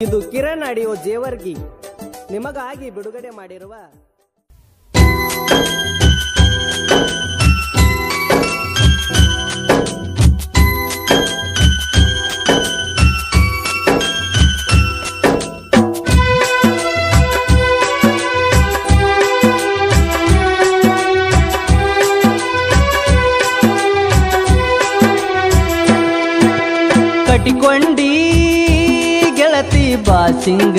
ಇದು ಕಿರಣ್ ಆಡಿಯೋ ಜೇವರ್ಗಿ ನಿಮಗಾಗಿ ಬಿಡುಗಡೆ ಮಾಡಿರುವ ಕಟಿಕೊಂಡಿ ಗೆಳತಿ ಬಾಸಿಂಗ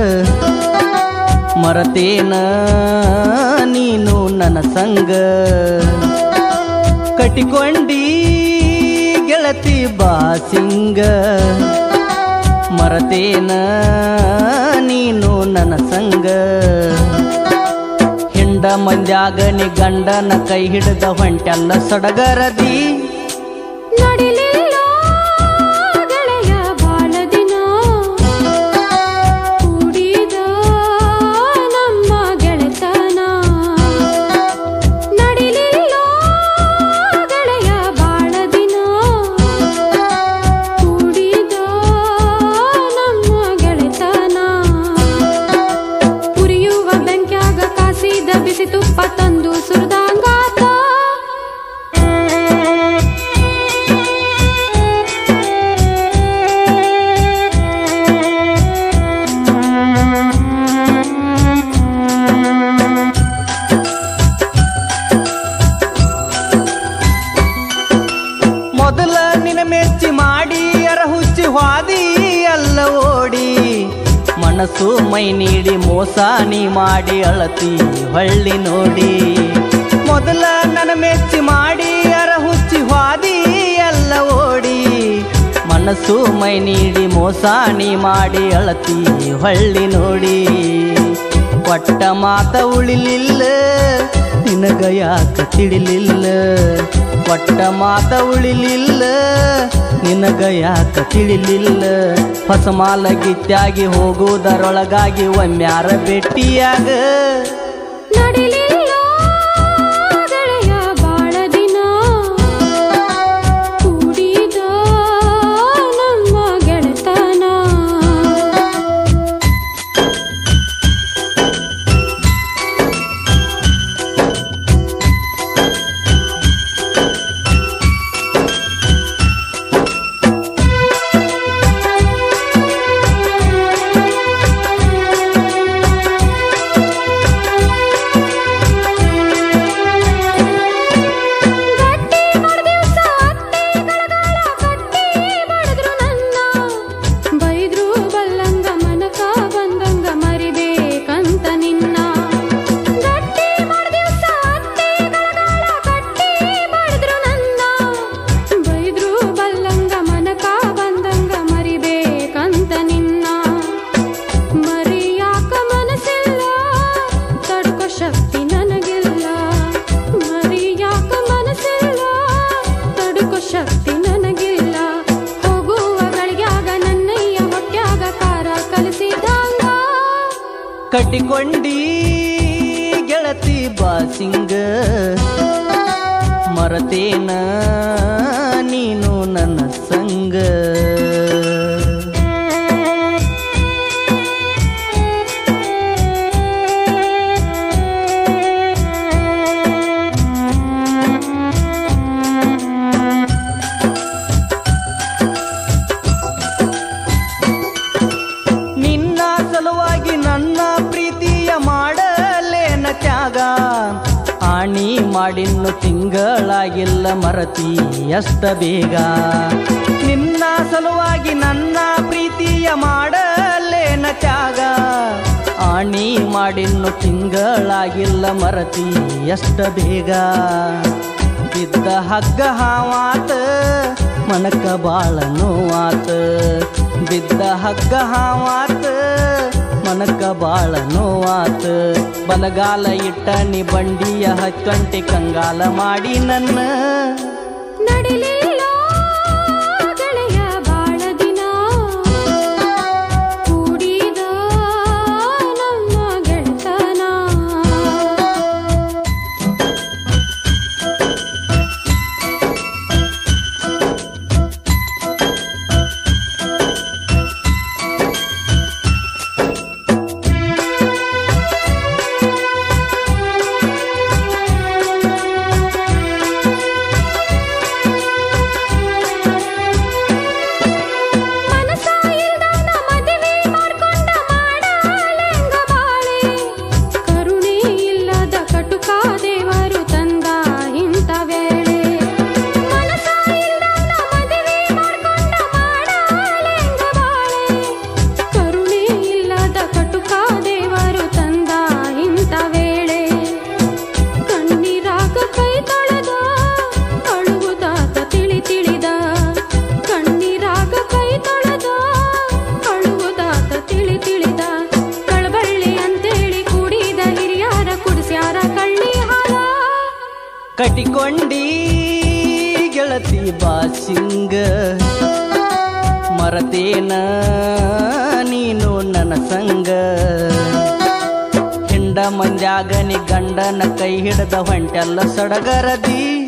ಮರತೇನ ನೀನು ನನ್ನ ಸಂಗ ಕಟಿಕೊಂಡಿ ಗೆಳತಿ ಬಾಸಿಂಗ ಮರತೇನ ನೀನು ನನ್ನ ಸಂಗ ಹಿಂಡ ಮಂದ್ಯಾಗ ನೀ ಗಂಡನ ಕೈ ಹಿಡಿದ ಹೊಂಟೆಲ್ಲ ಸಡಗರದಿ ನಡಿಲಿಲ್ಲ ಗೆಳೆಯ ಬಾಳ ದಿನ ಕೂಡಿದ ನಮ್ಮ ಗೆಳೆತನ ನಡಿಲಿಲ್ಲ ಗೆಳೆಯ ಬಾಳ ದಿನ ಕೂಡಿದ ನಮ್ಮ ಗೆಳೆತನ ಉರಿಯುವ ಬೆಂಕ್ಯಾಗ ಕಾಸಿದ ಬಿಸಿ ತುಪ್ಪ ತಂದು ಸುರಿದಂಗಾತ ಮೊದಲ ನಿನ ಮೆಚ್ಚಿ ಮಾಡಿ ಅರ ಹುಚ್ಚಿ ಹಾದಿ ಅಲ್ಲ ಓಡಿ ಮನಸ್ಸು ಮೈ ನೀಡಿ ಮೋಸ ನೀ ಮಾಡಿ ಅಳತಿ ಹೊಳ್ಳಿ ನೋಡಿ ಮೊದಲ ನನ್ನ ಮೆಚ್ಚಿ ಮಾಡಿ ಅರ ಹುಚ್ಚಿ ಹಾದಿ ಅಲ್ಲ ಓಡಿ ಮನಸ್ಸು ಮೈ ನೀಡಿ ಮೋಸ ನೀ ಮಾಡಿ ಅಳತಿ ಹೊಳ್ಳಿ ನೋಡಿ ಕೊಟ್ಟ ಮಾತ ಉಳಿಲಿಲ್ಲ ನಿನಗ ಯಾಕ ತಿಳಿಲಿಲ್ಲ ಕೊಟ್ಟ ಮಾತ ಉಳಿಲಿಲ್ಲ ನಿನಗ ಯಾಕ ತಿಳಿಲಿಲ್ಲ ಹೊಸ ಮಾಲ ಗಿತ್ಯಾಗಿ ಹೋಗುವುದರೊಳಗಾಗಿ ಒಮ್ಮ್ಯಾರ ಭೇಟಿಯಾಗ ನಡಿಲಿಲ್ಲ ಗೆಳೆಯ ಬಾಳ ದಿನ ಕೂಡಿದ ನಮ್ಮ ಗೆಳೆತನ ಗಟ್ಟಿ ಮಾಡ್ದಿವ್ಸ ಅತ್ತಿ ಗಳಗಾಲ ಕಟ್ಟಿ ಬಡದ್ರು ನನ್ನ ಬೈದ್ರು ಬಲ್ಲಂಗ ಮನಕ ಬಂದಂಗ ಮರಿಬೇಕಂತ ನಿನ್ನ ಗಟ್ಟಿ ಮಾಡ್ದಿವ್ಸ ಅತ್ತಿ ಗಳಗಾಲ ಕಟ್ಟಿ ಬಡದ್ರು ನನ್ನ ಬೈದ್ರು ಬಲ್ಲಂಗ ಮನಕ ಬಂದಂಗ ಮರಿಬೇಕಂತ ನಿನ್ನ ಮರಿಯಾಕ ಮನಸ್ಸಿಲ್ಲ ತಡ್ಕೋ ಶಕ್ತಿ ನನಗಿಲ್ಲ ಮರಿಯಾಕ ಮನಸ್ಸಿಲ್ಲ ತಡ್ಕೋ ಶಕ್ತಿ ನನಗಿಲ್ಲ ಹೋಗುವ ಗಳಿಗ್ಯಾಗ ನನ್ನಯ್ಯ ಹೊಟ್ಯಾಗ ಕಾರ ಕಲಿಸಿದಂಗ ಕಟ್ಟಿಕೊಂಡಿ ಗೆಳತಿ ಬಾಸಿಂಗ ಮರತೇನ ನೀನು ನನ್ನ ಸಂಗ ನಿನ್ನ ಸಲುವಾಗಿ ನನ್ನ ಪ್ರೀತಿಯ ಮಾಡಲೇನ ತ್ಯಾಗ ಆಣಿ ಮಾಡಿನ್ನು ತಿಂಗಳಾಗಿಲ್ಲ ಮರತಿ ಎಷ್ಟ ಬೇಗ ನಿನ್ನ ಸಲುವಾಗಿ ನನ್ನ ಪ್ರೀತಿಯ ಮಾಡಲೇನ ತ್ಯಾಗ ಆಣಿ ಮಾಡಿನ್ನು ತಿಂಗಳಾಗಿಲ್ಲ ಮರತಿ ಎಷ್ಟ ಬೇಗ ಬಿದ್ದ ಹಗ್ಗ ಹಾವಾತ ಮನಕ ಬಾಳ ನೋವಾತ ಬಿದ್ದ ಹಗ್ಗ ಹಾವಾತ ಮನಕ ಬಾಳ ನೋವಾತ ಬಲಗಾಲ ಇಟ್ಟ ನೀ ಬಂಡಿಯ ಹತ್ತಂಟಿ ಕಂಗಾಲ ಮಾಡಿ ನನ್ನ ನಡಿಲಿಲ್ಲ ಗೆಳೆಯ ಬಾಳ ದಿನ ಕೂಡಿದ ನಮ್ಮ ಗೆಳೆತನ ಕಟಿಕೊಂಡಿ ಗೆಳತಿ ಬಾಸಿಂಗ ಮರತೇನ ನೀನು ನನ್ನ ಸಂಗ ಹಿಂಡ ಮಂದ್ಯಾಗ ನೀ ಗಂಡನ ಕೈ ಹಿಡ್ದ ಹೊಂಟೆಲ್ಲ ಸಡಗರದಿ